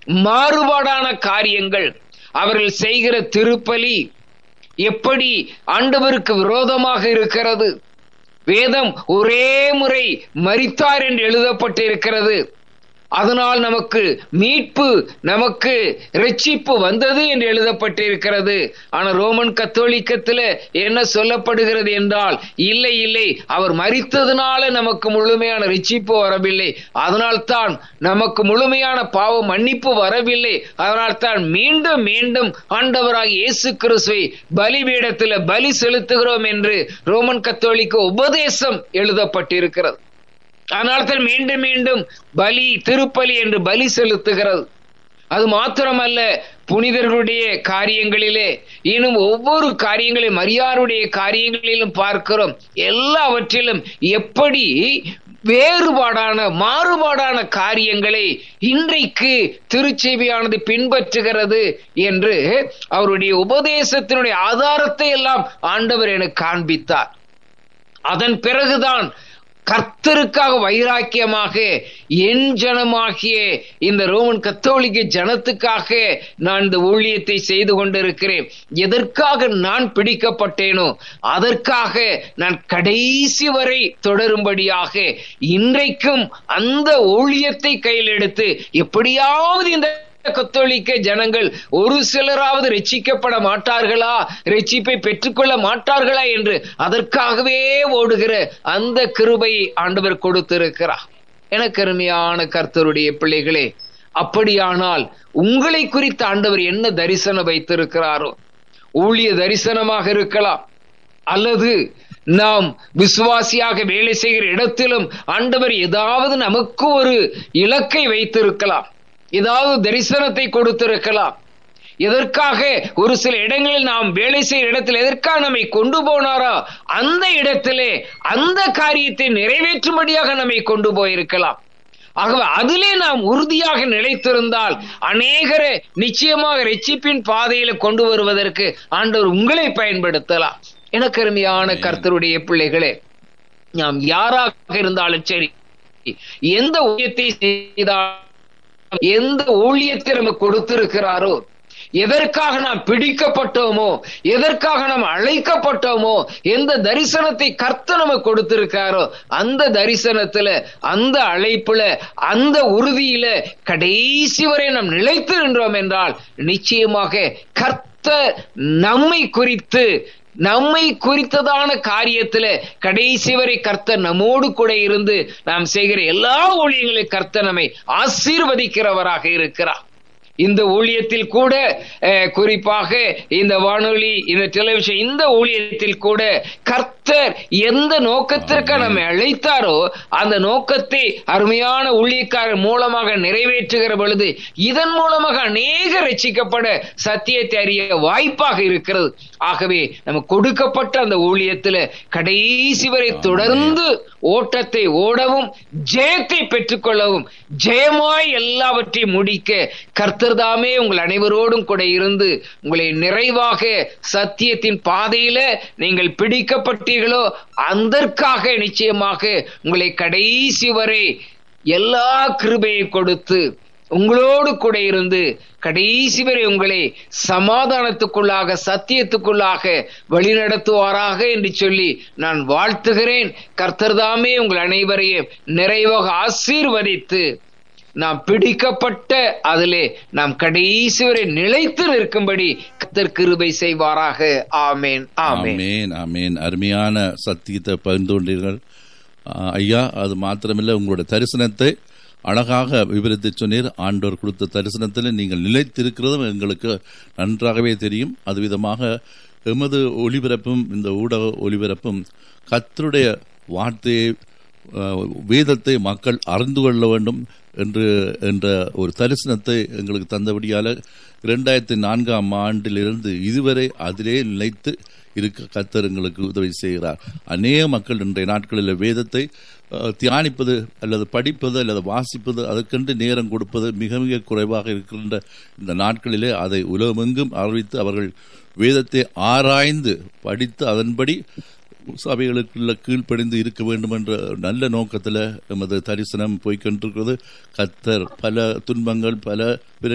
மாறுபாடான காரியங்கள் அவர்கள் செய்கிற திருப்பலி எப்படி ஆண்டவருக்கு விரோதமாக இருக்கிறது வேதம் ஒரே முறை மரித்தார் என்று எழுதப்பட்டிருக்கிறது அதனால் நமக்கு மீட்பு நமக்கு ரட்சிப்பு வந்தது என்று எழுதப்பட்டிருக்கிறது ஆனா ரோமன் கத்தோலிக்கத்துல என்ன சொல்லப்படுகிறது என்றால் இல்லை இல்லை அவர் மரித்ததுனால நமக்கு முழுமையான ரட்சிப்பு வரவில்லை அதனால் தான் நமக்கு முழுமையான பாவ மன்னிப்பு வரவில்லை அதனால் தான் மீண்டும் மீண்டும் ஆண்டவராக இயேசு கிறிஸ்துவை பலிபீடத்தில் பலி செலுத்துகிறோம் என்று ரோமன் கத்தோலிக்க உபதேசம் எழுதப்பட்டிருக்கிறது ஆனால் தான் மீண்டும் மீண்டும் பலி திருப்பலி என்று பலி செலுத்துகிறது அது மாத்திரமல்ல புனிதர்களுடைய காரியங்களிலே இன்னும் ஒவ்வொரு காரியங்களையும் மரியாருடைய காரியங்களிலும் பார்க்கிறோம் எல்லாவற்றிலும் எப்படி வேறுபாடான மாறுபாடான காரியங்களை இன்றைக்கு திருச்செவியானது பின்பற்றுகிறது என்று அவருடைய உபதேசத்தினுடைய ஆதாரத்தை எல்லாம் ஆண்டவர் எனக்கு காண்பித்தார் அதன் பிறகுதான் கர்த்தருக்காக வைராக்கியமாக என் ஜனமாகிய இந்த ரோமன் கத்தோலிக்க ஜனத்துக்காக நான் இந்த ஊழியத்தை செய்து கொண்டிருக்கிறேன் எதற்காக நான் பிடிக்கப்பட்டேனோ அதற்காக நான் கடைசி வரை தொடரும்படியாக இன்றைக்கும் அந்த ஊழியத்தை கையில் எடுத்து எப்படியாவது இந்த கத்தோலிக்க ஜனங்கள் ஒரு சிலராவது ரட்சிக்கப்பட மாட்டார்களா ரட்சிப்பை பெற்றுக்கொள்ள மாட்டார்களா என்று அதற்காகவே ஓடுகிற அந்த கிருபை ஆண்டவர் கொடுத்திருக்கிறார் எனக்கு அருமையான கர்த்தருடைய பிள்ளைகளே அப்படியானால் உங்களை குறித்து ஆண்டவர் என்ன தரிசனம் வைத்திருக்கிறாரோ ஊழிய தரிசனமாக இருக்கலாம் அல்லது நாம் விசுவாசியாக வேலை செய்கிற இடத்திலும் ஆண்டவர் ஏதாவது நமக்கு ஒரு இலக்கை வைத்திருக்கலாம் ஏதாவது தரிசனத்தை கொடுத்திருக்கலாம் எதற்காக ஒரு சில இடங்களில் நாம் வேலை செய்கிற இடத்தில் எதற்காக நம்மை கொண்டு போனாரோ அந்த இடத்திலே அந்த காரியத்தை நிறைவேற்றும்படியாக நம்மை கொண்டு போயிருக்கலாம் ஆகவே அதிலே நாம் உறுதியாக நிலைத்திருந்தால் அநேகரை நிச்சயமாக ரட்சிப்பின் பாதையில கொண்டு வருவதற்கு ஆண்டவர் உங்களை பயன்படுத்தலாம் எனக்கு அருமையான கர்த்தருடைய பிள்ளைகளே நாம் யாராக இருந்தாலும் சரி எந்த ஊழியத்தை செய்தால் எந்த ஊழியத்தை நமக்கு கொடுத்திருக்கிறாரோ எதற்காக நாம் பிடிக்கப்பட்டோமோ எதற்காக நாம் அழைக்கப்பட்டோமோ எந்த தரிசனத்தை கர்த்த நமக்கு கொடுத்திருக்காரோ அந்த தரிசனத்துல அந்த அழைப்புல அந்த உறுதியில கடைசி வரை நாம் நிலைத்து நின்றோம் என்றால் நிச்சயமாக கர்த்த நம்மை குறித்து நம்மை குறித்ததான காரியத்துல கடைசி வரை கர்த்தர் நம்மோடு கூட இருந்து நாம் செய்கிற எல்லா ஊழியங்களையும் கர்த்தர் நம்மை ஆசீர்வதிக்கிறவராக இருக்கிறார் இந்த ஊழியத்தில் கூட குறிப்பாக இந்த வானொலி இந்த டெலிவிஷன் இந்த ஊழியத்தில் கூட கர்த்தர் எந்த நோக்கத்திற்கு நம்மை அழைத்தாரோ அந்த நோக்கத்தை அருமையான ஊழியக்காரர் மூலமாக நிறைவேற்றுகிற பொழுது இதன் மூலமாக அநேக ரசிக்கப்பட சத்தியத்தை அறிய வாய்ப்பாக இருக்கிறது ஆகவே நம்ம கொடுக்கப்பட்ட அந்த ஊழியத்துல கடைசி வரை தொடர்ந்து ஓட்டத்தை ஓடவும் ஜெயத்தை பெற்றுக்கொள்ளவும் ஜெயமாய் எல்லாவற்றையும் முடிக்க கர்த்தர்தாமே உங்கள் அனைவரோடும் கூட இருந்து உங்களை நிறைவாக சத்தியத்தின் பாதையில நீங்கள் பிடிக்கப்பட்டீர்களோ அதற்காக நிச்சயமாக உங்களை கடைசி வரை எல்லா கிருபையை கொடுத்து உங்களோடு கூட இருந்து கடைசி வரை உங்களை சமாதானத்துக்குள்ளாக சத்தியத்துக்குள்ளாக வழிநடத்துவாராக என்று சொல்லி நான் வாழ்த்துகிறேன் கர்த்தர்தாமே உங்கள் அனைவரையும் நிறைவாக ஆசீர்வதித்து நாம் பிடிக்கப்பட்ட அதிலே நாம் கடைசி வரை நிலைத்து நிற்கும்படி கத்தர் கிருபை செய்வாராக ஆமேன் ஆமேன் ஆமேன் ஆமேன் அருமையான சத்தியத்தை பகிர்ந்து கொண்டீர்கள் ஐயா அது மாத்திரமில்லை உங்களுடைய தரிசனத்தை அழகாக விவரித்து சொன்னீர் ஆண்டோர் கொடுத்த தரிசனத்தில் நீங்கள் நிலைத்திருக்கிறதும் எங்களுக்கு நன்றாகவே தெரியும் அது விதமாக எமது ஒளிபரப்பும் இந்த ஊடக ஒளிபரப்பும் கத்தருடைய வார்த்தையை வேதத்தை மக்கள் அறிந்து கொள்ள வேண்டும் என்று என்ற ஒரு தரிசனத்தை எங்களுக்கு தந்தபடியால் இரண்டாயிரத்தி நான்காம் ஆண்டிலிருந்து இதுவரை அதிலே நிலைத்து இருக்க கத்தர் எங்களுக்கு உதவி செய்கிறார் அநேக மக்கள் இன்றைய நாட்களில் வேதத்தை தியானிப்பது அல்லது படிப்பது அல்லது வாசிப்பது அதற்கென்று நேரம் கொடுப்பது மிக மிக குறைவாக இருக்கின்ற இந்த நாட்களிலே அதை உலகமெங்கும் அறிவித்து அவர்கள் வேதத்தை ஆராய்ந்து படித்து அதன்படி சபைகளுக்குள்ள கீழ்ப்படிந்து இருக்க வேண்டும் என்ற நல்ல நோக்கத்தில் எமது தரிசனம் போய்கொண்டிருக்கிறது கத்தர் பல துன்பங்கள் பல